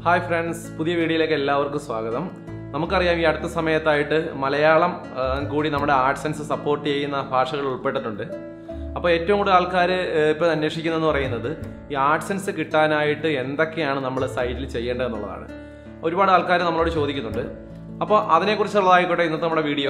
hi friends പുതിയ വീഡിയോയിലേക്ക് എല്ലാവർക്കും സ്വാഗതം നമുക്കറിയാം ഈ അടുത്ത സമയത്തായിട്ട് മലയാളം ആ, കൂടി നമ്മുടെ ആർട്സ് സെൻസ് സപ്പോർട്ട് ചെയ്യുന്ന ഭാഷകൾ ഉൾപ്പെട്ടിട്ടുണ്ട് അപ്പോൾ ഏറ്റവും കൂടുതൽ ആൾക്കാർ ഇപ്പോൾ അന്വേഷിക്കുന്നതെന്ന് പറയുന്നത് ഈ ആർട്സ് സെൻസ് കിട്ടാനായിട്ട് എന്തൊക്കെയാണ് നമ്മൾ സൈറ്റിൽ ചെയ്യേണ്ടതെന്നുള്ളതാണ് ഒരുപാട് ആൾക്കാർ നമ്മളോട് ചോദിക്കുന്നുണ്ട് അപ്പോൾ അതിനെക്കുറിച്ചുള്ളതായിക്കോട്ടെ ഇന്നത്തെ നമ്മുടെ വീഡിയോ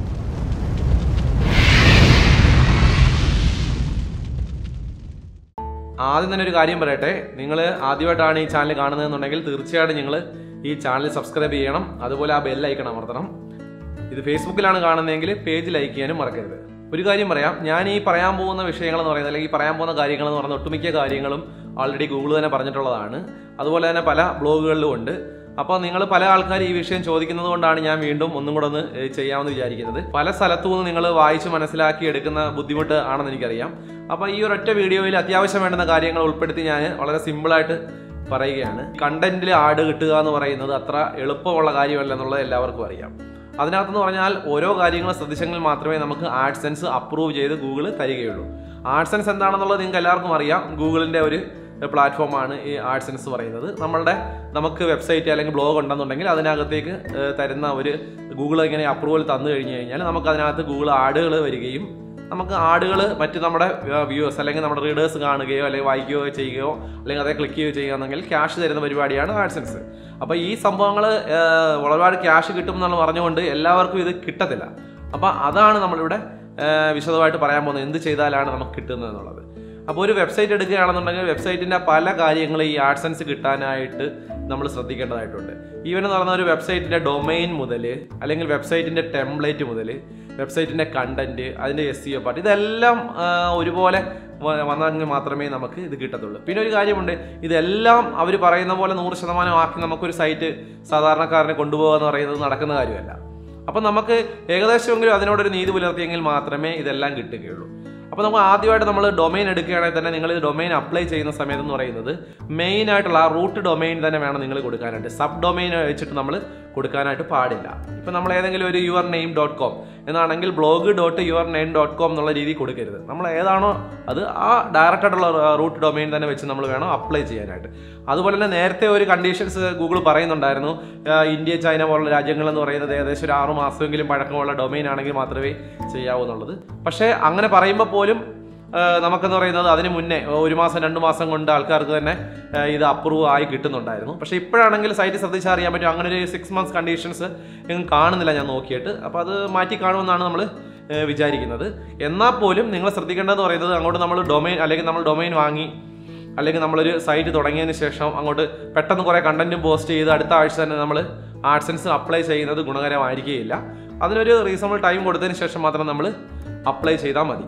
ആദ്യം തന്നെ ഒരു കാര്യം പറയട്ടെ നിങ്ങൾ ആദ്യമായിട്ടാണ് ഈ ചാനൽ കാണുന്നതെന്നുണ്ടെങ്കിൽ തീർച്ചയായിട്ടും നിങ്ങൾ ഈ ചാനൽ സബ്സ്ക്രൈബ് ചെയ്യണം അതുപോലെ ആ ബെൽ ഐക്കൺ അമർത്തണം ഇത് ഫേസ്ബുക്കിലാണ് കാണുന്നതെങ്കിൽ പേജ് ലൈക്ക് ചെയ്യാനും മറക്കരുത് ഒരു കാര്യം പറയാം ഞാൻ ഈ പറയാൻ പോകുന്ന വിഷയങ്ങൾ എന്ന് പറയുന്നത് അല്ലെങ്കിൽ ഈ പറയാൻ പോകുന്ന കാര്യങ്ങൾ എന്ന് പറയുന്ന ഒട്ടുമിക്ക കാര്യങ്ങളും ആൾറെഡി ഗൂഗിൾ തന്നെ പറഞ്ഞിട്ടുള്ളതാണ് അതുപോലെ തന്നെ പല ബ്ലോഗുകളിലും ഉണ്ട് അപ്പോൾ നിങ്ങൾ പല ആൾക്കാർ ഈ വിഷയം ചോദിക്കുന്നത് കൊണ്ടാണ് ഞാൻ വീണ്ടും ഒന്നും കൂടെ ഒന്ന് ഏഹ്, ചെയ്യാമെന്ന് വിചാരിക്കുന്നത് പല സ്ഥലത്തു നിന്ന് നിങ്ങൾ വായിച്ച് മനസ്സിലാക്കി എടുക്കുന്ന ബുദ്ധിമുട്ട് ആണെന്ന് എനിക്കറിയാം അപ്പോൾ ഈ ഒരൊറ്റ വീഡിയോയിൽ അത്യാവശ്യം വേണ്ടുന്ന കാര്യങ്ങൾ ഉൾപ്പെടുത്തി ഞാൻ വളരെ സിമ്പിളായിട്ട് പറയുകയാണ് കണ്ടന്റിൽ ആഡ് കിട്ടുക എന്ന് പറയുന്നത് അത്ര എളുപ്പമുള്ള കാര്യമല്ല എന്നുള്ളത് എല്ലാവർക്കും അറിയാം അതിനകത്തെന്ന് പറഞ്ഞാൽ ഓരോ കാര്യങ്ങളും ശ്രദ്ധിച്ചെങ്കിൽ മാത്രമേ നമുക്ക് ആഡ്സെൻസ് അപ്രൂവ് ചെയ്ത് ഗൂഗിൾ തരികയുള്ളൂ ആഡ്സെൻസ് എന്താണെന്നുള്ളത് നിങ്ങൾക്ക് എല്ലാവർക്കും അറിയാം ഗൂഗിളിന്റെ ഒരു പ്ലാറ്റ്ഫോമാണ് ഈ ആഡ്സെൻസ് പറയുന്നത് നമ്മളുടെ നമുക്ക് വെബ്സൈറ്റ് അല്ലെങ്കിൽ ബ്ലോഗ് ഉണ്ടെന്നുണ്ടെങ്കിൽ അതിനകത്തേക്ക് ഏഹ്, തരുന്ന ഒരു ഗൂഗിൾ ഇങ്ങനെ അപ്രൂവൽ തന്നു കഴിഞ്ഞു കഴിഞ്ഞാൽ നമുക്ക് അതിനകത്ത് ഗൂഗിൾ ആഡുകൾ വരികയും നമുക്ക് ആടുകൾ മറ്റ് നമ്മുടെ വ്യൂവേഴ്സ് അല്ലെങ്കിൽ നമ്മുടെ റീഡേഴ്സ് കാണുകയോ അല്ലെങ്കിൽ വായിക്കുകയോ ചെയ്യുകയോ അല്ലെങ്കിൽ അതേ ക്ലിക്ക് ചെയ്യുകയോ ചെയ്യുകയാണെങ്കിൽ ക്യാഷ് തരുന്ന പരിപാടിയാണ് ആഡ്സെൻസ് അപ്പോൾ ഈ സംഭവങ്ങൾ ഒരുപാട് ക്യാഷ് കിട്ടും എന്നുള്ള പറഞ്ഞുകൊണ്ട് എല്ലാവർക്കും ഇത് കിട്ടത്തില്ല അപ്പോൾ അതാണ് നമ്മളിവിടെ ഏഹ്, വിശദമായിട്ട് പറയാൻ പോകുന്നത് എന്ത് ചെയ്താലാണ് നമുക്ക് കിട്ടുന്നത് എന്നുള്ളത് അപ്പോൾ ഒരു വെബ്സൈറ്റ് എടുക്കുകയാണെന്നുണ്ടെങ്കിൽ വെബ്സൈറ്റിൻ്റെ പല കാര്യങ്ങളും ഈ ആഡ്സെൻസ് കിട്ടാനായിട്ട് നമ്മൾ ശ്രദ്ധിക്കേണ്ടതായിട്ടുണ്ട് ഈവൻ എന്ന് പറഞ്ഞ ഒരു വെബ്സൈറ്റിൻ്റെ ഡൊമൈൻ മുതൽ അല്ലെങ്കിൽ വെബ്സൈറ്റിൻ്റെ ടെംപ്ലേറ്റ് മുതൽ വെബ്സൈറ്റിൻ്റെ കണ്ടന്റ് അതിൻ്റെ എസ് സി ഒ പാർട്ട് ഇതെല്ലാം ആ, ഒരുപോലെ വ- വന്നെങ്കിൽ മാത്രമേ നമുക്ക് ഇത് കിട്ടത്തുള്ളൂ പിന്നെ ഒരു കാര്യമുണ്ട് ഇതെല്ലാം അവർ പറയുന്ന പോലെ നൂറ് ശതമാനം ആക്കി നമുക്കൊരു സൈറ്റ് സാധാരണക്കാരനെ കൊണ്ടുപോകുക എന്ന് പറയുന്നത് നടക്കുന്ന കാര്യമല്ല അപ്പം നമുക്ക് ഏകദേശമെങ്കിലും അതിനോടൊരു നീതി പുലർത്തിയെങ്കിൽ മാത്രമേ ഇതെല്ലാം കിട്ടുകയുള്ളൂ അപ്പോൾ നമുക്ക് ആദ്യമായിട്ട് നമ്മൾ ഡൊമൈൻ എടുക്കുകയാണെങ്കിൽ തന്നെ നിങ്ങൾ ഇത് ഡൊമൈൻ അപ്ലൈ ചെയ്യുന്ന സമയത്ത് എന്ന് പറയുന്നത് മെയിൻ ആയിട്ടുള്ള ആ റൂട്ട് ഡൊമൈൻ തന്നെ വേണം നിങ്ങൾ കൊടുക്കാനായിട്ട് സബ് ഡൊമൈൻ വെച്ചിട്ട് നമ്മൾ കൊടുക്കാനായിട്ട് പാടില്ല ഇപ്പം നമ്മൾ ഏതെങ്കിലും ഒരു യുവർ നെയിം ഡോട്ട് കോം എന്നാണെങ്കിൽ blog dot your name dot com എന്നുള്ള രീതി കൊടുക്കരുത് നമ്മൾ ഏതാണോ അത് ആ ഡയറക്റ്റ് ആയിട്ടുള്ള റൂട്ട് ഡൊമൈൻ തന്നെ വെച്ച് നമ്മൾ വേണം അപ്ലൈ ചെയ്യാനായിട്ട് അതുപോലെ തന്നെ നേരത്തെ ഒരു കണ്ടീഷൻസ് ഗൂഗിൾ പറയുന്നുണ്ടായിരുന്നു ആ, ഇന്ത്യ ചൈന പോലുള്ള രാജ്യങ്ങൾ എന്ന് പറയുന്നത് ഏകദേശം ഒരു ആറു മാസമെങ്കിലും പഴക്കമുള്ള ഡൊമൈൻ ആണെങ്കിൽ മാത്രമേ ചെയ്യാവൂ എന്നുള്ളത് പക്ഷേ അങ്ങനെ പറയുമ്പോൾ പോലും ആ, നമുക്കെന്ന് പറയുന്നത് അതിന് മുന്നേ ഒരു മാസം രണ്ട് മാസം കൊണ്ട് ആൾക്കാർക്ക് തന്നെ ആ, ഇത് അപ്രൂവ് ആയി കിട്ടുന്നുണ്ടായിരുന്നു പക്ഷേ ഇപ്പോഴാണെങ്കിൽ സൈറ്റ് ശ്രദ്ധിച്ചാൽ അറിയാൻ പറ്റും അങ്ങനെ ഒരു സിക്സ് മന്ത്സ് കണ്ടീഷൻസ് എങ്ങും കാണുന്നില്ല ഞാൻ നോക്കിയിട്ട് അപ്പോൾ അത് മാറ്റി കാണുമെന്നാണ് നമ്മൾ വിചാരിക്കുന്നത് എന്നാൽ പോലും നിങ്ങൾ ശ്രദ്ധിക്കേണ്ടതെന്ന് പറയുന്നത് അങ്ങോട്ട് നമ്മൾ ഡൊമൈൻ അല്ലെങ്കിൽ നമ്മൾ ഡൊമൈൻ വാങ്ങി അല്ലെങ്കിൽ നമ്മളൊരു സൈറ്റ് തുടങ്ങിയതിന് ശേഷം അങ്ങോട്ട് പെട്ടെന്ന് കുറേ കണ്ടന്റും പോസ്റ്റ് ചെയ്ത് അടുത്ത ആഴ്ച തന്നെ നമ്മൾ ആഡ്സൻസ് അപ്ലൈ ചെയ്യുന്നത് ഗുണകരമായിരിക്കുകയില്ല അതിനൊരു റീസണബിൾ ടൈം കൊടുത്തതിന് ശേഷം മാത്രം നമ്മൾ അപ്ലൈ ചെയ്താൽ മതി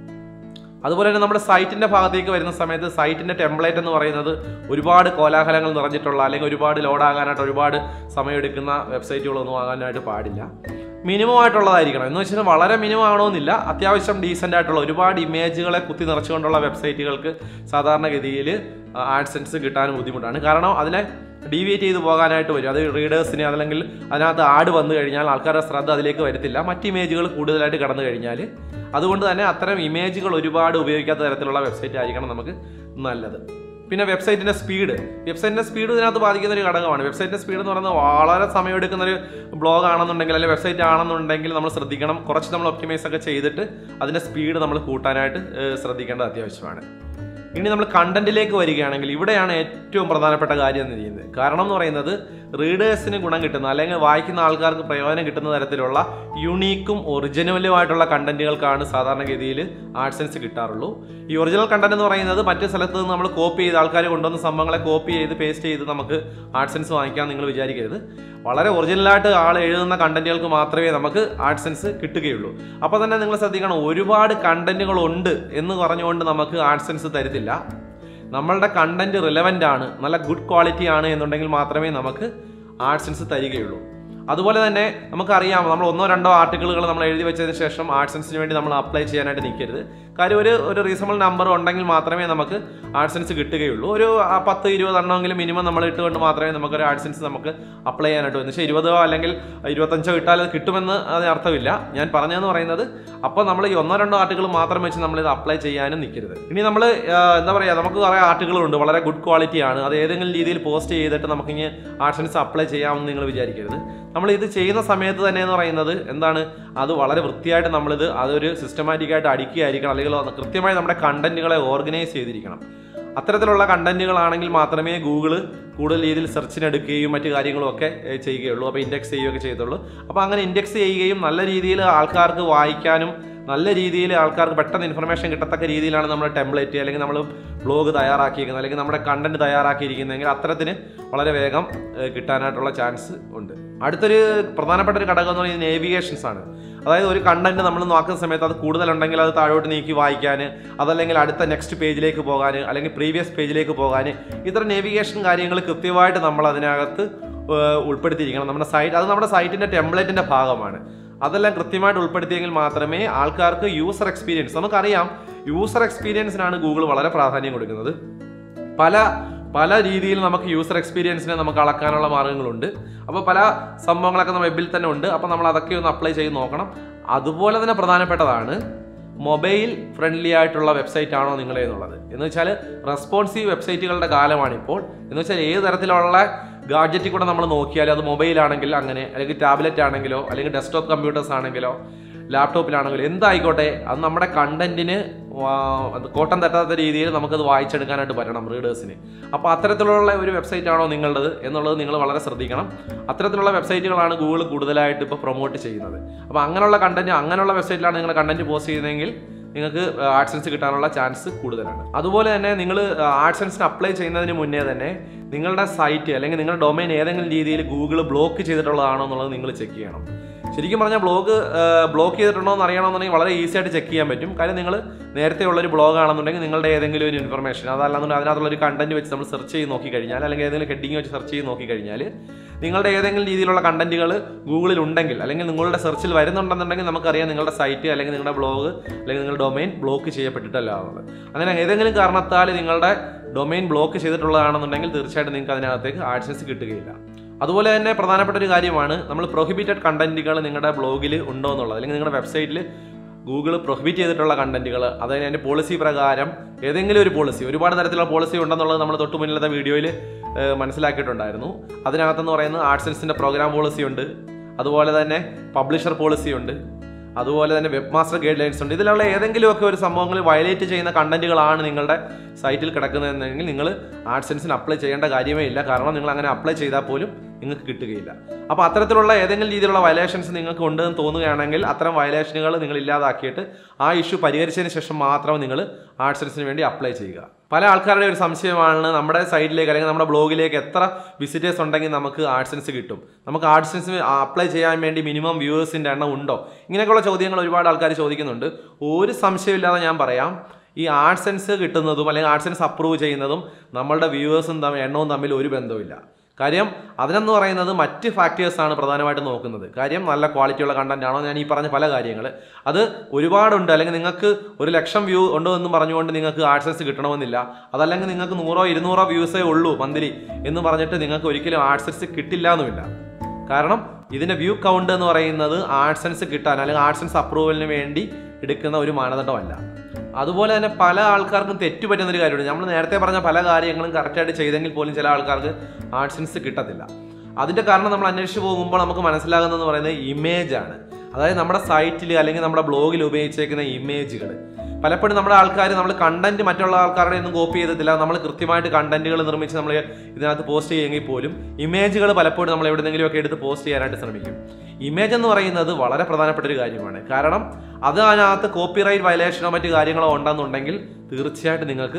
അതുപോലെ തന്നെ നമ്മുടെ സൈറ്റിന്റെ ഭാഗത്തേക്ക് വരുന്ന സമയത്ത് സൈറ്റിന്റെ ടെംപ്ലേറ്റ് എന്ന് പറയുന്നത് ഒരുപാട് കോലാഹലങ്ങൾ നിറഞ്ഞിട്ടുള്ള അല്ലെങ്കിൽ ഒരുപാട് ലോഡാകാനായിട്ട് ഒരുപാട് സമയമെടുക്കുന്ന വെബ്സൈറ്റുകളൊന്നും ആകാനായിട്ട് പാടില്ല മിനിമം ആയിട്ടുള്ളതായിരിക്കണം എന്ന് വെച്ചാൽ വളരെ മിനിമം ആണോന്നില്ല അത്യാവശ്യം ഡീസൻ്റ് ആയിട്ടുള്ള ഒരുപാട് ഇമേജുകളെ കുത്തി നിറച്ചുകൊണ്ടുള്ള വെബ്സൈറ്റുകൾക്ക് സാധാരണഗതിയിൽ ആഡ്സെൻസ് കിട്ടാൻ ബുദ്ധിമുട്ടാണ് കാരണം അതിനെ ഡീവിയേറ്റ് ചെയ്ത് പോകാനായിട്ട് വരും അത് റീഡേഴ്സിന് അല്ലെങ്കിൽ അതിനകത്ത് ആഡ് വന്നു കഴിഞ്ഞാൽ ആൾക്കാരുടെ ശ്രദ്ധ അതിലേക്ക് വരത്തില്ല മറ്റ് ഇമേജുകൾ കൂടുതലായിട്ട് കടന്നു കഴിഞ്ഞാൽ അതുകൊണ്ട് തന്നെ അത്തരം ഇമേജുകൾ ഒരുപാട് ഉപയോഗിക്കാത്ത തരത്തിലുള്ള വെബ്സൈറ്റ് ആയിരിക്കണം നമുക്ക് നല്ലത് പിന്നെ വെബ്സൈറ്റിന്റെ സ്പീഡ് വെബ്സൈറ്റിന്റെ സ്പീഡ് ഇതിനകത്ത് ബാധിക്കുന്ന ഒരു ഘടകമാണ് വെബ്സൈറ്റിന്റെ സ്പീഡ് എന്ന് പറയുന്നത് വളരെ സമയമെടുക്കുന്ന ഒരു ബ്ലോഗ് ആണെന്നുണ്ടെങ്കിൽ അല്ലെങ്കിൽ വെബ്സൈറ്റ് ആണെന്നുണ്ടെങ്കിൽ നമ്മൾ ശ്രദ്ധിക്കണം കുറച്ച് നമ്മൾ ഒപ്റ്റിമൈസ് ഒക്കെ ചെയ്തിട്ട് അതിന്റെ സ്പീഡ് നമ്മൾ കൂട്ടാനായിട്ട് ഏഹ്, ശ്രദ്ധിക്കേണ്ടത് അത്യാവശ്യമാണ് ഇനി നമ്മൾ കണ്ടന്റിലേക്ക് വരികയാണെങ്കിൽ ഇവിടെയാണ് ഏറ്റവും പ്രധാനപ്പെട്ട കാര്യം എന്ന് ചെയ്യുന്നത് കാരണം എന്ന് പറയുന്നത് റീഡേഴ്സിന് ഗുണം കിട്ടുന്ന അല്ലെങ്കിൽ വായിക്കുന്ന ആൾക്കാർക്ക് പ്രയോജനം കിട്ടുന്ന തരത്തിലുള്ള യുണീക്കും ഒറിജിനലുമായിട്ടുള്ള കണ്ടന്റുകൾക്കാണ് സാധാരണഗതിയിൽ ആഡ്സൻസ് കിട്ടാറുള്ളൂ ഈ ഒറിജിനൽ കണ്ടന്റ് എന്ന് പറയുന്നത് മറ്റു സ്ഥലത്ത് നിന്ന് നമ്മൾ കോപ്പി ചെയ്ത് ആൾക്കാർ കൊണ്ടുവന്ന സംഭവങ്ങളെ കോപ്പി ചെയ്ത് പേസ്റ്റ് ചെയ്ത് നമുക്ക് ആഡ്സൻസ് വാങ്ങിക്കാൻ നിങ്ങൾ വിചാരിക്കരുത് വളരെ ഒറിജിനലായിട്ട് ആൾ എഴുതുന്ന കണ്ടന്റുകൾക്ക് മാത്രമേ നമുക്ക് ആഡ്സൻസ് കിട്ടുകയുള്ളൂ അപ്പോൾ തന്നെ നിങ്ങൾ ശ്രദ്ധിക്കണം ഒരുപാട് കണ്ടന്റുകൾ ഉണ്ട് എന്ന് പറഞ്ഞുകൊണ്ട് നമുക്ക് ആഡ്സൻസ് തരത്തില്ല നമ്മളുടെ കണ്ടന്റ് റിലവൻ്റ് ആണ് നല്ല ഗുഡ് ക്വാളിറ്റി ആണ് എന്നുണ്ടെങ്കിൽ മാത്രമേ നമുക്ക് ആഡ്സൻസ് തരികയുള്ളൂ അതുപോലെ തന്നെ നമുക്കറിയാം നമ്മൾ ഒന്നോ രണ്ടോ ആർട്ടിക്കിളുകൾ നമ്മൾ എഴുതി വെച്ചതിന് ശേഷം ആഡ്സൻസിന് വേണ്ടി നമ്മൾ അപ്ലൈ ചെയ്യാനായിട്ട് നിൽക്കരുത് കാര്യം ഒരു ഒരു റീസണബിൾ നമ്പർ ഉണ്ടെങ്കിൽ മാത്രമേ നമുക്ക് ആഡ്സൻസ് കിട്ടുകയുള്ളൂ ഒരു ആ, പത്ത് ഇരുപത് എണ്ണമെങ്കിലും മിനിമം നമ്മൾ ഇട്ടുകൊണ്ട് മാത്രമേ നമുക്കൊരു ആഡ്സൻസ് നമുക്ക് അപ്ലൈ ചെയ്യാനായിട്ട് എന്ന് വെച്ചാൽ ഇരുപതോ അല്ലെങ്കിൽ ഇരുപത്തഞ്ചോ ഇട്ടാൽ അത് കിട്ടുമെന്ന് അതിന് അർത്ഥമില്ല ഞാൻ പറഞ്ഞതെന്ന് പറയുന്നത് അപ്പോൾ നമ്മൾ ഈ ഒന്നോ രണ്ടോ ആർട്ടിക്കിൾ മാത്രം വെച്ച് നമ്മൾ ഇത് അപ്ലൈ ചെയ്യാനും നിൽക്കരുത് ഇനി നമ്മൾ എന്താ പറയുക നമുക്ക് കുറേ ആർട്ടിക്കിളുണ്ട് വളരെ ഗുഡ് ക്വാളിറ്റി ആണ് അത് ഏതെങ്കിലും രീതിയിൽ പോസ്റ്റ് ചെയ്തിട്ട് നമുക്കിനി ആഡ്സൻസ് അപ്ലൈ ചെയ്യാമെന്ന് നിങ്ങൾ വിചാരിക്കരുത് നമ്മൾ ഇത് ചെയ്യുന്ന സമയത്ത് തന്നെ എന്ന് പറയുന്നത് എന്താണ് അത് വളരെ വൃത്തിയായിട്ട് നമ്മളിത് അതൊരു സിസ്റ്റമാറ്റിക് ആയിട്ട് അടിക്കുകയായിരിക്കണം അല്ലെങ്കിൽ കൃത്യമായി നമ്മുടെ കണ്ടന്റുകളെ ഓർഗനൈസ് ചെയ്തിരിക്കണം അത്തരത്തിലുള്ള കണ്ടന്റുകളാണെങ്കിൽ മാത്രമേ ഗൂഗിള് കൂടുതൽ രീതിയിൽ സെർച്ചിനെടുക്കുകയും മറ്റു കാര്യങ്ങളും ഒക്കെ ഏഹ്, ചെയ്യുകയുള്ളൂ അപ്പോൾ ഇൻഡെക്സ് ചെയ്യുകയൊക്കെ ചെയ്തുള്ളൂ അപ്പോൾ അങ്ങനെ ഇൻഡെക്സ് ചെയ്യുകയും നല്ല രീതിയിൽ ആൾക്കാർക്ക് വായിക്കാനും നല്ല രീതിയിൽ ആൾക്കാർക്ക് പെട്ടെന്ന് ഇൻഫർമേഷൻ കിട്ടത്തക്ക രീതിയിലാണ് നമ്മൾ ടെംപ്ലേറ്റ് അല്ലെങ്കിൽ നമ്മൾ ബ്ലോഗ് തയ്യാറാക്കിയിരിക്കുന്നത് അല്ലെങ്കിൽ നമ്മുടെ കണ്ടന്റ് തയ്യാറാക്കിയിരിക്കുന്നതെങ്കിൽ അത്തരത്തിന് വളരെ വേഗം ഏഹ്, കിട്ടാനായിട്ടുള്ള ചാൻസ് ഉണ്ട് അടുത്തൊരു പ്രധാനപ്പെട്ട ഒരു ഘടകം എന്ന് പറയുന്നത് നേവിഗേഷൻസ് ആണ് അതായത് ഒരു കണ്ടന്റ് നമ്മൾ നോക്കുന്ന സമയത്ത് അത് കൂടുതലുണ്ടെങ്കിൽ അത് താഴോട്ട് നീക്കി വായിക്കാൻ അതല്ലെങ്കിൽ അടുത്ത നെക്സ്റ്റ് പേജിലേക്ക് പോകാൻ അല്ലെങ്കിൽ പ്രീവിയസ് പേജിലേക്ക് പോകാൻ ഇത്തരം നേവിഗേഷൻ കാര്യങ്ങൾ കൃത്യമായിട്ട് നമ്മൾ അതിനകത്ത് ഏഹ്, ഉൾപ്പെടുത്തിയിരിക്കണം നമ്മുടെ സൈറ്റ് അത് നമ്മുടെ സൈറ്റിന്റെ ടെംപ്ലേറ്റിന്റെ ഭാഗമാണ് അതെല്ലാം കൃത്യമായിട്ട് ഉൾപ്പെടുത്തിയെങ്കിൽ മാത്രമേ ആൾക്കാർക്ക് യൂസർ എക്സ്പീരിയൻസ് നമുക്കറിയാം യൂസർ എക്സ്പീരിയൻസിനാണ് ഗൂഗിൾ വളരെ പ്രാധാന്യം കൊടുക്കുന്നത് പല പല രീതിയിൽ നമുക്ക് യൂസർ എക്സ്പീരിയൻസിനെ നമുക്ക് അളക്കാനുള്ള മാർഗ്ഗങ്ങളുണ്ട് അപ്പോൾ പല സംഭവങ്ങളൊക്കെ നമ്മുടെ വെബിൽ തന്നെ ഉണ്ട് അപ്പോൾ നമ്മൾ അതൊക്കെ ഒന്ന് അപ്ലൈ ചെയ്ത് നോക്കണം അതുപോലെ തന്നെ പ്രധാനപ്പെട്ടതാണ് മൊബൈൽ ഫ്രണ്ട്ലി ആയിട്ടുള്ള വെബ്സൈറ്റ് ആണോ നിങ്ങളെ എന്നുള്ളത് എന്ന് വെച്ചാൽ റെസ്പോൺസീവ് വെബ്സൈറ്റുകളുടെ കാലമാണിപ്പോൾ എന്ന് വെച്ചാൽ ഏത് തരത്തിലുള്ള ഗാഡ്ജറ്റിൽ കൂടെ നമ്മൾ നോക്കിയാൽ അത് മൊബൈൽ ആണെങ്കിൽ അങ്ങനെ അല്ലെങ്കിൽ ടാബ്ലറ്റ് ആണെങ്കിലോ അല്ലെങ്കിൽ ഡെസ്ക്ടോപ്പ് കമ്പ്യൂട്ടേഴ്സ് ആണെങ്കിലോ ലാപ്ടോപ്പിലാണെങ്കിലോ എന്തായിക്കോട്ടെ അത് നമ്മുടെ കണ്ടന്റിന് കോട്ടം തട്ടാത്ത രീതിയിൽ നമുക്കത് വായിച്ചെടുക്കാനായിട്ട് പറ്റണം റീഡേഴ്സിന് അപ്പോൾ അത്തരത്തിലുള്ള ഒരു വെബ്സൈറ്റ് ആണോ നിങ്ങളുടേത് എന്നുള്ളത് നിങ്ങൾ വളരെ ശ്രദ്ധിക്കണം അത്തരത്തിലുള്ള വെബ്സൈറ്റുകളാണ് ഗൂഗിൾ കൂടുതലായിട്ട് ഇപ്പോൾ പ്രൊമോട്ട് ചെയ്യുന്നത് അപ്പോൾ അങ്ങനെയുള്ള കണ്ടന്റ് അങ്ങനെയുള്ള വെബ്സൈറ്റിലാണ് നിങ്ങൾ കണ്ടന്റ് പോസ്റ്റ് ചെയ്യുന്നതെങ്കിൽ നിങ്ങൾക്ക് ആഡ്സൻസ് കിട്ടാനുള്ള ചാൻസ് കൂടുതലാണ് അതുപോലെ തന്നെ നിങ്ങൾ ആഡ്സൻസിന് അപ്ലൈ ചെയ്യുന്നതിന് മുന്നേ തന്നെ നിങ്ങളുടെ സൈറ്റ് അല്ലെങ്കിൽ നിങ്ങളുടെ ഡൊമൈൻ ഏതെങ്കിലും രീതിയിൽ ഗൂഗിൾ ബ്ലോക്ക് ചെയ്തിട്ടുള്ളതാണോ എന്നുള്ളത് നിങ്ങൾ ചെക്ക് ചെയ്യണം ശരിക്കും പറഞ്ഞാൽ ബ്ലോഗ് ബ്ലോക്ക് ചെയ്തിട്ടുണ്ടോ എന്ന് അറിയണമെന്നുണ്ടെങ്കിൽ വളരെ ഈസി ആയിട്ട് ചെക്ക് ചെയ്യാൻ പറ്റും കാര്യം നിങ്ങൾ നേരത്തെ ഉള്ളൊരു ബ്ലോഗ് ആണെന്നുണ്ടെങ്കിൽ നിങ്ങളുടെ ഏതെങ്കിലും ഒരു ഇൻഫർമേഷൻ അതല്ലാന്നുണ്ടെങ്കിൽ അതിനകത്തുള്ള ഒരു കണ്ടന്റ് വെച്ച് നമ്മൾ സെർച്ച് ചെയ്ത് നോക്കി കഴിഞ്ഞാൽ അല്ലെങ്കിൽ ഏതെങ്കിലും ഹെഡിങ് വെച്ച് സെർച്ച് ചെയ്ത് നോക്കി കഴിഞ്ഞാൽ നിങ്ങളുടെ ഏതെങ്കിലും രീതിയിലുള്ള കണ്ടന്റുകൾ ഗൂഗിളിൽ ഉണ്ടെങ്കിൽ അല്ലെങ്കിൽ നിങ്ങളുടെ സെർച്ചിൽ വരുന്നുണ്ടെന്നുണ്ടെങ്കിൽ നമുക്കറിയാം നിങ്ങളുടെ സൈറ്റ് അല്ലെങ്കിൽ നിങ്ങളുടെ ബ്ലോഗ് അല്ലെങ്കിൽ നിങ്ങളുടെ ഡൊമൈൻ ബ്ലോക്ക് ചെയ്യപ്പെട്ടിട്ടല്ല എന്നുള്ളത് അങ്ങനെ ഏതെങ്കിലും കാരണത്താൽ നിങ്ങളുടെ ഡൊമൈൻ ബ്ലോക്ക് ചെയ്തിട്ടുള്ളതാണെന്നുണ്ടെങ്കിൽ തീർച്ചയായിട്ടും നിങ്ങൾക്ക് അതിനകത്തേക്ക് ആഡ്സൻസ് കിട്ടുകയില്ല അതുപോലെ തന്നെ പ്രധാനപ്പെട്ട ഒരു കാര്യമാണ് നമ്മൾ പ്രൊഹിബിറ്റഡ് കണ്ടന്റുകൾ നിങ്ങളുടെ ബ്ലോഗിൽ ഉണ്ടോ എന്നുള്ളത് അല്ലെങ്കിൽ നിങ്ങളുടെ വെബ്സൈറ്റിൽ ഗൂഗിൾ പ്രൊഹിബിറ്റ് ചെയ്തിട്ടുള്ള കണ്ടന്റുകൾ അതായത് അതിൻ്റെ പോളിസി പ്രകാരം ഏതെങ്കിലും ഒരു പോളിസി ഒരുപാട് തരത്തിലുള്ള പോളിസി ഉണ്ടെന്നുള്ളത് നമ്മൾ തൊട്ട് മുന്നിലത്തെ വീഡിയോയിൽ മനസ്സിലാക്കിയിട്ടുണ്ടായിരുന്നു അതിനകത്തെന്ന് പറയുന്നത് ആർട്സൻസിൻ്റെ പ്രോഗ്രാം പോളിസി ഉണ്ട് അതുപോലെ തന്നെ പബ്ലിഷർ പോളിസി ഉണ്ട് അതുപോലെ തന്നെ വെബ് മാസ്റ്റർ ഗൈഡ് ലൈൻസ് ഉണ്ട് ഇതിലുള്ള ഏതെങ്കിലുമൊക്കെ ഒരു സംഭവങ്ങൾ വയലേറ്റ് ചെയ്യുന്ന കണ്ടന്റുകളാണ് നിങ്ങളുടെ സൈറ്റിൽ കിടക്കുന്നതെങ്കിൽ നിങ്ങൾ ആഡ്സൻസിന് അപ്ലൈ ചെയ്യേണ്ട കാര്യമേ ഇല്ല കാരണം നിങ്ങൾ അങ്ങനെ അപ്ലൈ ചെയ്താൽ പോലും നിങ്ങൾക്ക് കിട്ടുകയില്ല അപ്പോൾ അത്തരത്തിലുള്ള ഏതെങ്കിലും രീതിയിലുള്ള വയലേഷൻസ് നിങ്ങൾക്ക് ഉണ്ടെന്ന് തോന്നുകയാണെങ്കിൽ അത്തരം വയലേഷനുകൾ നിങ്ങൾ ഇല്ലാതാക്കിയിട്ട് ആ ഇഷ്യൂ പരിഹരിച്ചതിന് ശേഷം മാത്രം നിങ്ങൾ ആഡ്സൻസിന് വേണ്ടി അപ്ലൈ ചെയ്യുക പല ആൾക്കാരുടെ ഒരു സംശയമാണ് നമ്മുടെ സൈറ്റിലേക്ക് അല്ലെങ്കിൽ നമ്മുടെ ബ്ലോഗിലേക്ക് എത്ര വിസിറ്റേഴ്സ് ഉണ്ടെങ്കിൽ നമുക്ക് ആഡ്സൻസ് കിട്ടും നമുക്ക് ആഡ്സൻസ് അപ്ലൈ ചെയ്യാൻ വേണ്ടി മിനിമം വ്യൂവേഴ്സിൻ്റെ എണ്ണം ഉണ്ടോ ഇങ്ങനെയൊക്കെയുള്ള ചോദ്യങ്ങൾ ഒരുപാട് ആൾക്കാർ ചോദിക്കുന്നുണ്ട് ഒരു സംശയമില്ലാതെ ഞാൻ പറയാം ഈ ആഡ്സൻസ് കിട്ടുന്നതും അല്ലെങ്കിൽ ആഡ്സൻസ് അപ്രൂവ് ചെയ്യുന്നതും നമ്മളുടെ വ്യൂവേഴ്സും തമ്മിൽ എണ്ണവും തമ്മിൽ ഒരു ബന്ധവുമില്ല കാര്യം അതിനെന്ന് പറയുന്നത് മറ്റ് ഫാക്ടേഴ്സ് ആണ് പ്രധാനമായിട്ട് നോക്കുന്നത് കാര്യം നല്ല ക്വാളിറ്റിയുള്ള കണ്ടന്റ് ആണോ ഞാൻ ഈ പറഞ്ഞ പല കാര്യങ്ങൾ അത് ഒരുപാടുണ്ട് അല്ലെങ്കിൽ നിങ്ങൾക്ക് ഒരു ലക്ഷം വ്യൂ ഉണ്ടോ എന്നും പറഞ്ഞുകൊണ്ട് നിങ്ങൾക്ക് ആഡ്സൻസ് കിട്ടണമെന്നില്ല അതല്ലെങ്കിൽ നിങ്ങൾക്ക് നൂറോ ഇരുന്നൂറോ വ്യൂസേ ഉള്ളൂ മന്ത്ലി എന്ന് പറഞ്ഞിട്ട് നിങ്ങൾക്ക് ഒരിക്കലും ആഡ്സൻസ് കിട്ടില്ല എന്നുമില്ല കാരണം ഇതിന്റെ വ്യൂ കൗണ്ട് എന്ന് പറയുന്നത് ആഡ്സൻസ് കിട്ടാൻ അല്ലെങ്കിൽ ആഡ്സൻസ് അപ്രൂവലിന് വേണ്ടി എടുക്കുന്ന ഒരു മാനദണ്ഡമല്ല അതുപോലെ തന്നെ പല ആൾക്കാർക്കും തെറ്റുപറ്റുന്ന ഒരു കാര്യമുണ്ട് നമ്മൾ നേരത്തെ പറഞ്ഞ പല കാര്യങ്ങളും കറക്റ്റായിട്ട് ചെയ്തെങ്കിൽ പോലും ചില ആൾക്കാർക്ക് ആഡ്സൻസ് കിട്ടത്തില്ല അതിന്റെ കാരണം നമ്മൾ അന്വേഷിച്ച് പോകുമ്പോൾ നമുക്ക് മനസ്സിലാകുന്നതെന്ന് പറയുന്നത് ഇമേജ് ആണ് അതായത് നമ്മുടെ സൈറ്റിൽ അല്ലെങ്കിൽ നമ്മുടെ ബ്ലോഗിൽ ഉപയോഗിച്ചേക്കുന്ന ഇമേജുകൾ പലപ്പോഴും നമ്മുടെ ആൾക്കാർ നമ്മൾ കണ്ടന്റ് മറ്റുള്ള ആൾക്കാരുടെ ഒന്നും കോപ്പി ചെയ്തിട്ടില്ല നമ്മൾ കൃത്യമായിട്ട് കണ്ടന്റുകൾ നിർമ്മിച്ച് നമ്മൾ ഇതിനകത്ത് പോസ്റ്റ് ചെയ്യുമെങ്കിൽ പോലും ഇമേജുകൾ പലപ്പോഴും നമ്മൾ എവിടെന്നെങ്കിലും ഒക്കെ എടുത്ത് പോസ്റ്റ് ചെയ്യാനായിട്ട് ശ്രമിക്കും ഇമേജ് എന്ന് പറയുന്നത് വളരെ പ്രധാനപ്പെട്ട ഒരു കാര്യമാണ് കാരണം അത് അതിനകത്ത് കോപ്പിറൈറ്റ് വയലേഷനോ മറ്റു കാര്യങ്ങളോ ഉണ്ടെന്നുണ്ടെങ്കിൽ തീർച്ചയായിട്ടും നിങ്ങൾക്ക്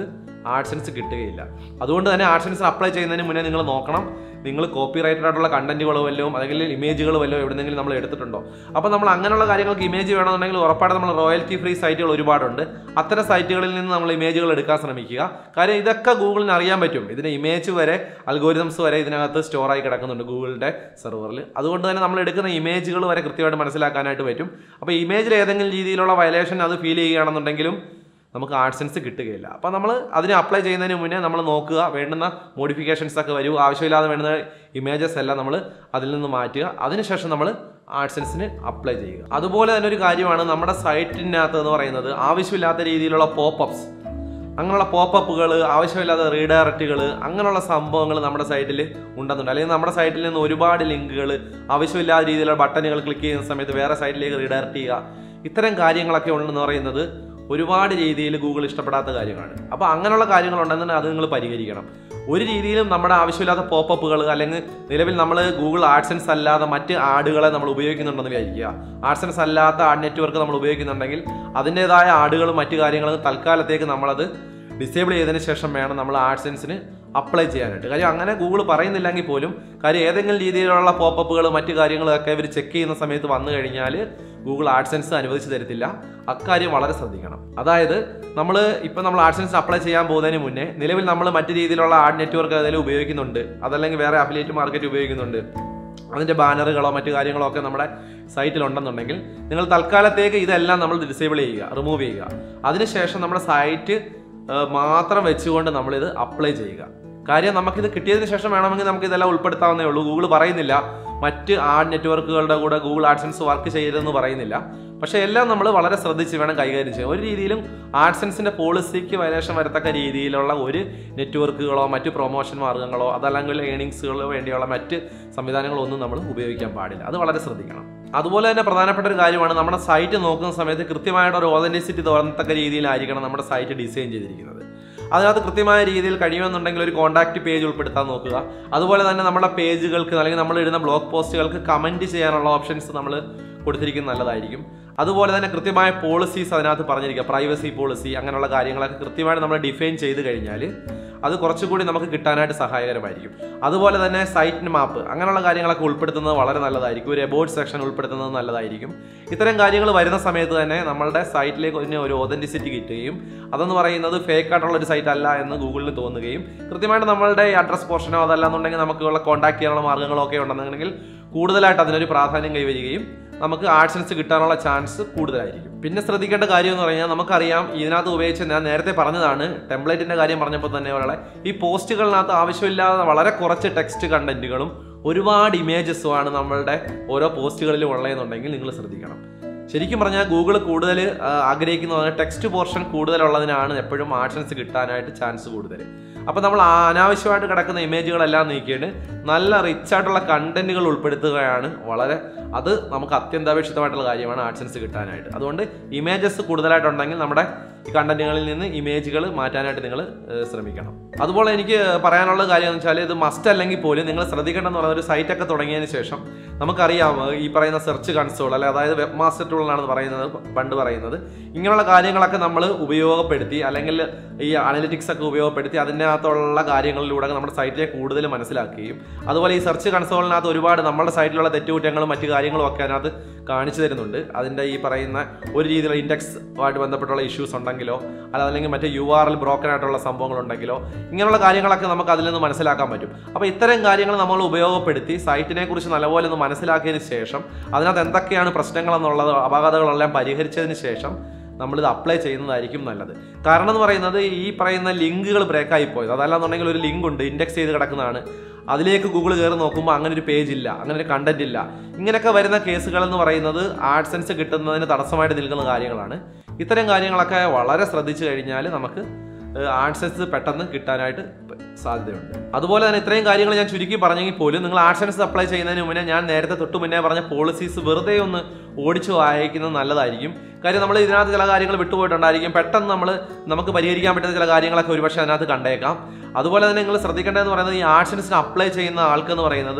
ആഡ്സൻസ് കിട്ടുകയില്ല അതുകൊണ്ട് തന്നെ ആഡ്സൻസ് അപ്ലൈ ചെയ്യുന്നതിന് മുന്നേ നിങ്ങൾ നോക്കണം നിങ്ങൾ കോപ്പി റൈറ്റഡ് ആയിട്ടുള്ള കണ്ടന്റുകൾ വല്ലതും അല്ലെങ്കിൽ ഇമേജുകൾ വല്ലതും എവിടെന്നെങ്കിലും നമ്മൾ എടുത്തിട്ടുണ്ടോ അപ്പോൾ നമ്മൾ അങ്ങനെയുള്ള കാര്യങ്ങൾക്ക് ഇമേജ് വേണമെന്നുണ്ടെങ്കിൽ ഉറപ്പായിട്ട് നമ്മൾ റോയൽറ്റി ഫ്രീ സൈറ്റുകൾ ഒരുപാടുണ്ട് അത്തരം സൈറ്റുകളിൽ നിന്ന് നമ്മൾ ഇമേജുകൾ എടുക്കാൻ ശ്രമിക്കുക കാര്യം ഇതൊക്കെ ഗൂഗിളിന് അറിയാൻ പറ്റും ഇതിന്റെ ഇമേജ് വരെ അൽഗോരിതംസ് വരെ ഇതിനകത്ത് സ്റ്റോർ ആയി കിടക്കുന്നുണ്ട് ഗൂഗിളിന്റെ സെർവറിൽ അതുകൊണ്ട് തന്നെ നമ്മൾ എടുക്കുന്ന ഇമേജുകൾ വരെ കൃത്യമായിട്ട് മനസ്സിലാക്കാനായിട്ട് പറ്റും അപ്പോൾ ഇമേജിൽ ഏതെങ്കിലും രീതിയിലുള്ള വയലേഷൻ അത് ഫീൽ ചെയ്യുകയാണെന്നുണ്ടെങ്കിലും നമുക്ക് ആഡ്സൻസ് കിട്ടുകയില്ല അപ്പോൾ നമ്മൾ അതിനെ അപ്ലൈ ചെയ്യുന്നതിന് മുന്നേ നമ്മൾ നോക്കുക വേണ്ടുന്ന മോഡിഫിക്കേഷൻസ് ഒക്കെ വരൂ ആവശ്യമില്ലാതെ വേണ്ടുന്ന ഇമേജസ് എല്ലാം നമ്മൾ അതിൽ നിന്ന് മാറ്റുക അതിനുശേഷം നമ്മൾ ആഡ്സൻസിന് അപ്ലൈ ചെയ്യുക അതുപോലെ തന്നെ ഒരു കാര്യമാണ് നമ്മുടെ സൈറ്റിനകത്ത് എന്ന് പറയുന്നത് ആവശ്യമില്ലാത്ത രീതിയിലുള്ള പോപ്പപ്സ് അങ്ങനെയുള്ള പോപ്പപ്പുകൾ ആവശ്യമില്ലാത്ത റീഡയറക്റ്റുകൾ അങ്ങനെയുള്ള സംഭവങ്ങൾ നമ്മുടെ സൈറ്റിൽ ഉണ്ടെന്നുണ്ട് അല്ലെങ്കിൽ നമ്മുടെ സൈറ്റിൽ നിന്ന് ഒരുപാട് ലിങ്കുകൾ ആവശ്യമില്ലാത്ത രീതിയിലുള്ള ബട്ടണുകൾ ക്ലിക്ക് ചെയ്യുന്ന സമയത്ത് വേറെ സൈറ്റിലേക്ക് റീഡയറക്റ്റ് ചെയ്യുക ഇത്തരം കാര്യങ്ങളൊക്കെ ഉണ്ടെന്ന് പറയുന്നത് ഒരുപാട് രീതിയിൽ ഗൂഗിൾ ഇഷ്ടപ്പെടാത്ത കാര്യങ്ങളാണ് അപ്പോൾ അങ്ങനെയുള്ള കാര്യങ്ങളുണ്ടെന്നുണ്ടെങ്കിൽ അത് നിങ്ങൾ പരിഹരിക്കണം ഒരു രീതിയിലും നമ്മുടെ ആവശ്യമില്ലാത്ത പോപ്പപ്പുകൾ അല്ലെങ്കിൽ നിലവിൽ നമ്മൾ ഗൂഗിൾ ആഡ്സൻസ് അല്ലാതെ മറ്റ് ആഡുകളെ നമ്മൾ ഉപയോഗിക്കുന്നുണ്ടെന്ന് വിചാരിക്കുക ആഡ്സൻസ് അല്ലാത്ത ആഡ് നെറ്റ്വർക്ക് നമ്മൾ ഉപയോഗിക്കുന്നുണ്ടെങ്കിൽ അതിൻ്റെതായ ആഡുകളും മറ്റു കാര്യങ്ങളും തൽക്കാലത്തേക്ക് നമ്മളത് ഡിസേബിൾ ചെയ്തതിന് ശേഷം വേണം നമ്മൾ ആഡ്സൻസിന് അപ്ലൈ ചെയ്യാനായിട്ട് കാര്യം അങ്ങനെ ഗൂഗിൾ പറയുന്നില്ലെങ്കിൽ പോലും കാര്യം ഏതെങ്കിലും രീതിയിലുള്ള പോപ്പപ്പുകൾ മറ്റു കാര്യങ്ങളൊക്കെ ഇവർ ചെക്ക് ചെയ്യുന്ന സമയത്ത് വന്നു കഴിഞ്ഞാൽ ഗൂഗിൾ ആഡ്സൻസ് അനുവദിച്ചു തരത്തില്ല അക്കാര്യം വളരെ ശ്രദ്ധിക്കണം അതായത് നമ്മൾ ഇപ്പം നമ്മൾ ആഡ്സൻസ് അപ്ലൈ ചെയ്യാൻ പോകുന്നതിന് മുന്നേ നിലവിൽ നമ്മൾ മറ്റു രീതിയിലുള്ള ആഡ് നെറ്റ്വർക്ക് അതിൽ ഉപയോഗിക്കുന്നുണ്ട് അതല്ലെങ്കിൽ വേറെ അഫിലിയേറ്റ് മാർക്കറ്റ് ഉപയോഗിക്കുന്നുണ്ട് അതിൻ്റെ ബാനറുകളോ മറ്റു കാര്യങ്ങളോ ഒക്കെ നമ്മുടെ സൈറ്റിൽ ഉണ്ടെന്നുണ്ടെങ്കിൽ നിങ്ങൾ തൽക്കാലത്തേക്ക് ഇതെല്ലാം നമ്മൾ ഡിസേബിൾ ചെയ്യുക റിമൂവ് ചെയ്യുക അതിനുശേഷം നമ്മുടെ സൈറ്റ് മാത്രം വെച്ചുകൊണ്ട് നമ്മളിത് അപ്ലൈ ചെയ്യുക കാര്യം നമുക്കിത് കിട്ടിയതിന് ശേഷം വേണമെങ്കിൽ നമുക്ക് ഇതെല്ലാം ഉൾപ്പെടുത്താവുന്നേ ഉള്ളൂ ഗൂഗിൾ പറയുന്നില്ല മറ്റ് ആഡ് നെറ്റ്വർക്കുകളുടെ കൂടെ ഗൂഗിൾ ആഡ്സൻസ് വർക്ക് ചെയ്യരുതെന്ന് പറയുന്നില്ല പക്ഷേ എല്ലാം നമ്മൾ വളരെ ശ്രദ്ധിച്ച് വേണം കൈകാര്യം ചെയ്യാൻ ഒരു രീതിയിലും ആഡ്സൻസിന്റെ പോളിസിക്ക് വയലേഷൻ വരത്തക്ക രീതിയിലുള്ള ഒരു നെറ്റ്വർക്കുകളോ മറ്റ് പ്രൊമോഷൻ മാർഗങ്ങളോ അതല്ലെങ്കിൽ ഏണിങ്സുകളോ വേണ്ടിയുള്ള മറ്റ് സംവിധാനങ്ങളോ ഒന്നും നമ്മൾ ഉപയോഗിക്കാൻ പാടില്ല അത് വളരെ ശ്രദ്ധിക്കണം അതുപോലെ തന്നെ പ്രധാനപ്പെട്ട ഒരു കാര്യമാണ് നമ്മുടെ സൈറ്റ് നോക്കുന്ന സമയത്ത് കൃത്യമായിട്ട് ഒരു ഓതന്റിസിറ്റി തോന്നത്തക്ക രീതിയിലായിരിക്കണം നമ്മുടെ സൈറ്റ് ഡിസൈൻ ചെയ്തിരിക്കുന്നത് അതിനകത്ത് കൃത്യമായ രീതിയിൽ കഴിയുമെന്നുണ്ടെങ്കിൽ ഒരു കോൺടാക്ട് പേജ് ഉൾപ്പെടുത്താൻ നോക്കുക അതുപോലെ തന്നെ നമ്മുടെ പേജുകൾക്ക് അല്ലെങ്കിൽ നമ്മൾ ഇടുന്ന ബ്ലോഗ് പോസ്റ്റുകൾക്ക് കമന്റ് ചെയ്യാനുള്ള ഓപ്ഷൻസ് നമ്മൾ കൊടുത്തിരിക്കുന്നത് നല്ലതായിരിക്കും അതുപോലെ തന്നെ കൃത്യമായ പോളിസീസ് അതിനകത്ത് പറഞ്ഞിരിക്കുക പ്രൈവസി പോളിസി അങ്ങനെയുള്ള കാര്യങ്ങളൊക്കെ കൃത്യമായിട്ട് നമ്മൾ ഡിഫൈൻ ചെയ്ത് കഴിഞ്ഞാൽ അത് കുറച്ചുകൂടി നമുക്ക് കിട്ടാനായിട്ട് സഹായകരമായിരിക്കും അതുപോലെ തന്നെ സൈറ്റ് മാപ്പ് അങ്ങനെയുള്ള കാര്യങ്ങളൊക്കെ ഉൾപ്പെടുത്തുന്നത് വളരെ നല്ലതായിരിക്കും ഒരു എബോർഡ് സെക്ഷൻ ഉൾപ്പെടുത്തുന്നത് നല്ലതായിരിക്കും ഇത്തരം കാര്യങ്ങൾ വരുന്ന സമയത്ത് തന്നെ നമ്മളുടെ സൈറ്റിലേക്ക് തന്നെ ഒരു ഒതന്റിസിറ്റി കിട്ടുകയും അതെന്ന് പറയുന്നത് ഫേക്ക് ആയിട്ടുള്ള ഒരു സൈറ്റ് അല്ല എന്ന് ഗൂഗിളിന് തോന്നുകയും കൃത്യമായിട്ട് നമ്മളുടെ അഡ്രസ് പോർഷനോ അതല്ലാന്നുണ്ടെങ്കിൽ നമുക്കുള്ള കോൺടാക്ട് ചെയ്യാനുള്ള മാർഗ്ഗങ്ങളോ ഒക്കെ ഉണ്ടെന്നുണ്ടെങ്കിൽ കൂടുതലായിട്ട് അതിനൊരു പ്രാധാന്യം കൈവരികയും നമുക്ക് ആഡ്സൻസ് കിട്ടാനുള്ള ചാൻസ് കൂടുതലായിരിക്കും പിന്നെ ശ്രദ്ധിക്കേണ്ട കാര്യം എന്ന് പറഞ്ഞാൽ നമുക്കറിയാം ഇതിനകത്ത് ഉപയോഗിച്ച് ഞാൻ നേരത്തെ പറഞ്ഞതാണ് ടെംപ്ലേറ്റിന്റെ കാര്യം പറഞ്ഞപ്പോൾ തന്നെ ഒരാളെ ഈ പോസ്റ്റുകളിനകത്ത് ആവശ്യമില്ലാതെ വളരെ കുറച്ച് ടെക്സ്റ്റ് കണ്ടന്റുകളും ഒരുപാട് ഇമേജസുമാണ് നമ്മളുടെ ഓരോ പോസ്റ്റുകളിലും ഉള്ളതെന്നുണ്ടെങ്കിൽ നിങ്ങൾ ശ്രദ്ധിക്കണം ശരിക്കും പറഞ്ഞാൽ ഗൂഗിൾ കൂടുതൽ ആഗ്രഹിക്കുന്നത് ടെക്സ്റ്റ് പോർഷൻ കൂടുതലുള്ളതിനാണ് എപ്പോഴും ആഡ്സൻസ് കിട്ടാനായിട്ട് ചാൻസ് കൂടുതൽ അപ്പോൾ നമ്മൾ അനാവശ്യമായിട്ട് കിടക്കുന്ന ഇമേജുകളെല്ലാം നീക്കിയിട്ട് നല്ല റിച്ച് ആയിട്ടുള്ള കണ്ടന്റുകൾ ഉൾപ്പെടുത്തുകയാണ് വളരെ അത് നമുക്ക് അത്യന്താപേക്ഷിതമായിട്ടുള്ള കാര്യമാണ് ആഡ്സൻസ് കിട്ടാനായിട്ട് അതുകൊണ്ട് ഇമേജസ് കൂടുതലായിട്ടുണ്ടെങ്കിൽ നമ്മുടെ ഈ കണ്ടന്റുകളിൽ നിന്ന് ഇമേജുകൾ മാറ്റാനായിട്ട് നിങ്ങൾ ശ്രമിക്കണം അതുപോലെ എനിക്ക് പറയാനുള്ള കാര്യം എന്ന് വെച്ചാൽ ഇത് മസ്റ്റ് അല്ലെങ്കിൽ പോലും നിങ്ങൾ ശ്രദ്ധിക്കേണ്ടെന്ന് പറയുന്ന ഒരു സൈറ്റ് ഒക്കെ തുടങ്ങിയതിന് ശേഷം നമുക്കറിയാം ഈ പറയുന്ന സെർച്ച് കൺസോൾ അല്ലെ അതായത് വെബ് മാസ്റ്റർ ടൂൾ എന്നാണ് പറയുന്നത് പണ്ട് പറയുന്നത് ഇങ്ങനെയുള്ള കാര്യങ്ങളൊക്കെ നമ്മൾ ഉപയോഗപ്പെടുത്തി അല്ലെങ്കിൽ ഈ അനലിറ്റിക്സ് ഒക്കെ ഉപയോഗപ്പെടുത്തി അതിനകത്തുള്ള കാര്യങ്ങളിലൂടെ നമ്മുടെ സൈറ്റിനെ കൂടുതൽ മനസ്സിലാക്കുകയും അതുപോലെ ഈ സെർച്ച് കൺസോളിനകത്ത് ഒരുപാട് നമ്മുടെ സൈറ്റിലുള്ള തെറ്റുകുറ്റങ്ങളും മറ്റു കാര്യങ്ങളും ഒക്കെ അതിനകത്ത് കാണിച്ചു തരുന്നുണ്ട് അതിൻ്റെ ഈ പറയുന്ന ഒരു രീതിയിലുള്ള ഇൻഡെക്സ് ആയിട്ട് ബന്ധപ്പെട്ടുള്ള ഇഷ്യൂസ് ഉണ്ടെങ്കിലോ അല്ലെങ്കിൽ മറ്റേ യു ആർ എൽ ബ്രോക്കൺ ആയിട്ടുള്ള സംഭവങ്ങൾ ഉണ്ടെങ്കിലോ ഇങ്ങനെയുള്ള കാര്യങ്ങളൊക്കെ നമുക്ക് അതിൽ നിന്ന് മനസ്സിലാക്കാൻ പറ്റും അപ്പോൾ ഇത്തരം കാര്യങ്ങൾ നമ്മൾ ഉപയോഗപ്പെടുത്തി സൈറ്റിനെ കുറിച്ച് നല്ലപോലെ ഒന്ന് മനസ്സിലാക്കിയതിന് ശേഷം അതിനകത്ത് എന്തൊക്കെയാണ് പ്രശ്നങ്ങളെന്നുള്ളത് അപകടങ്ങളെല്ലാം പരിഹരിച്ചതിന് ശേഷം നമ്മളിത് അപ്ലൈ ചെയ്യുന്നതായിരിക്കും നല്ലത് കാരണം എന്ന് പറയുന്നത് ഈ പറയുന്ന ലിങ്കുകൾ ബ്രേക്ക് ആയി പോയത് അതല്ലാന്നുണ്ടെങ്കിൽ ഒരു ലിങ്ക് ഉണ്ട് ഇൻഡെക്സ് ചെയ്ത് കിടക്കുന്നതാണ് അതിലേക്ക് ഗൂഗിൾ കയറി നോക്കുമ്പോൾ അങ്ങനെ ഒരു പേജ് ഇല്ല അങ്ങനെ ഒരു കണ്ടന്റ് ഇല്ല ഇങ്ങനെയൊക്കെ വരുന്ന കേസുകൾ എന്ന് പറയുന്നത് ആഡ്സൻസ് കിട്ടുന്നതിന് തടസ്സമായിട്ട് നിൽക്കുന്ന കാര്യങ്ങളാണ് ഇത്തരം കാര്യങ്ങളൊക്കെ വളരെ ശ്രദ്ധിച്ചു കഴിഞ്ഞാൽ നമുക്ക് ആഡ്സൻസ് പെട്ടെന്ന് കിട്ടാനായിട്ട് സാധ്യതയുണ്ട് അതുപോലെ തന്നെ ഇത്രയും കാര്യങ്ങൾ ഞാൻ ചുരുക്കി പറഞ്ഞെങ്കിൽ പോലും നിങ്ങൾ ആഡ്സൻസ് അപ്ലൈ ചെയ്യുന്നതിന് മുന്നേ ഞാൻ നേരത്തെ തൊട്ട് മുന്നേ പറഞ്ഞ പോളിസീസ് വെറുതെ ഒന്ന് ഓടിച്ചു വായിക്കുന്നത് നല്ലതായിരിക്കും കാര്യം നമ്മൾ ഇതിനകത്ത് ചില കാര്യങ്ങൾ വിട്ടുപോയിട്ടുണ്ടായിരിക്കും പെട്ടെന്ന് നമ്മൾ നമുക്ക് പരിഹരിക്കാൻ പറ്റുന്ന ചില കാര്യങ്ങളൊക്കെ ഒരുപക്ഷെ അതിനകത്ത് കണ്ടേക്കാം അതുപോലെ തന്നെ നിങ്ങൾ ശ്രദ്ധിക്കേണ്ടതെന്ന് പറയുന്നത് ഈ ആഡ്സൻസിന് അപ്ലൈ ചെയ്യുന്ന ആൾക്കെന്ന് പറയുന്നത്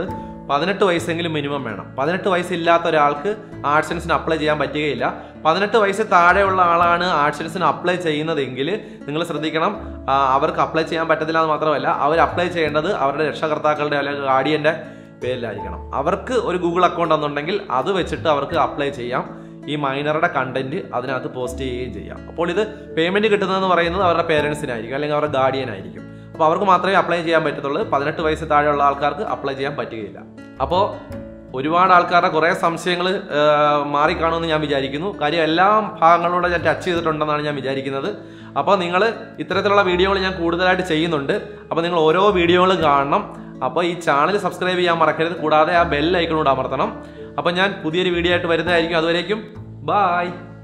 പതിനെട്ട് വയസ്സെങ്കിലും മിനിമം വേണം പതിനെട്ട് വയസ്സില്ലാത്ത ഒരാൾക്ക് ആഡ്സൻസിന് അപ്ലൈ ചെയ്യാൻ പറ്റുകയില്ല പതിനെട്ട് വയസ്സ് താഴെയുള്ള ആളാണ് ആഡ്സൻസിന് അപ്ലൈ ചെയ്യുന്നതെങ്കിൽ നിങ്ങൾ ശ്രദ്ധിക്കണം ആ, അവർക്ക് അപ്ലൈ ചെയ്യാൻ പറ്റത്തില്ല എന്ന് മാത്രമല്ല അവർ അപ്ലൈ ചെയ്യേണ്ടത് അവരുടെ രക്ഷകർത്താക്കളുടെ അല്ലെങ്കിൽ ഗാർഡിയന്റെ പേരിലായിരിക്കണം അവർക്ക് ഒരു ഗൂഗിൾ അക്കൗണ്ട് എന്നുണ്ടെങ്കിൽ അത് വെച്ചിട്ട് അവർക്ക് അപ്ലൈ ചെയ്യാം ഈ മൈനറുടെ കണ്ടന്റ് അതിനകത്ത് പോസ്റ്റ് ചെയ്യുകയും ചെയ്യാം അപ്പോൾ ഇത് പേയ്മെന്റ് കിട്ടുന്നതെന്ന് പറയുന്നത് അവരുടെ പേരൻസിനായിരിക്കും അല്ലെങ്കിൽ അവരുടെ ഗാർഡിയൻ ആയിരിക്കും അപ്പോൾ അവർക്ക് മാത്രമേ അപ്ലൈ ചെയ്യാൻ പറ്റത്തുള്ളൂ പതിനെട്ട് വയസ്സ് താഴെയുള്ള ആൾക്കാർക്ക് അപ്ലൈ ചെയ്യാൻ പറ്റുകയില്ല അപ്പോൾ ഒരുപാട് ആൾക്കാരുടെ കുറേ സംശയങ്ങൾ മാറിക്കാണുമെന്ന് ഞാൻ വിചാരിക്കുന്നു കാര്യം എല്ലാ ഭാഗങ്ങളിലൂടെ ഞാൻ ടച്ച് ചെയ്തിട്ടുണ്ടെന്നാണ് ഞാൻ വിചാരിക്കുന്നത് അപ്പോൾ നിങ്ങൾ ഇത്തരത്തിലുള്ള വീഡിയോകൾ ഞാൻ കൂടുതലായിട്ട് ചെയ്യുന്നുണ്ട് അപ്പോൾ നിങ്ങൾ ഓരോ വീഡിയോകളും കാണണം അപ്പോൾ ഈ ചാനൽ സബ്സ്ക്രൈബ് ചെയ്യാൻ മറക്കരുത് കൂടാതെ ആ ബെൽ ഐക്കണോട് അമർത്തണം അപ്പോൾ ഞാൻ പുതിയൊരു വീഡിയോ ആയിട്ട് വരുന്നതായിരിക്കും അതുവരേക്കും ബായ്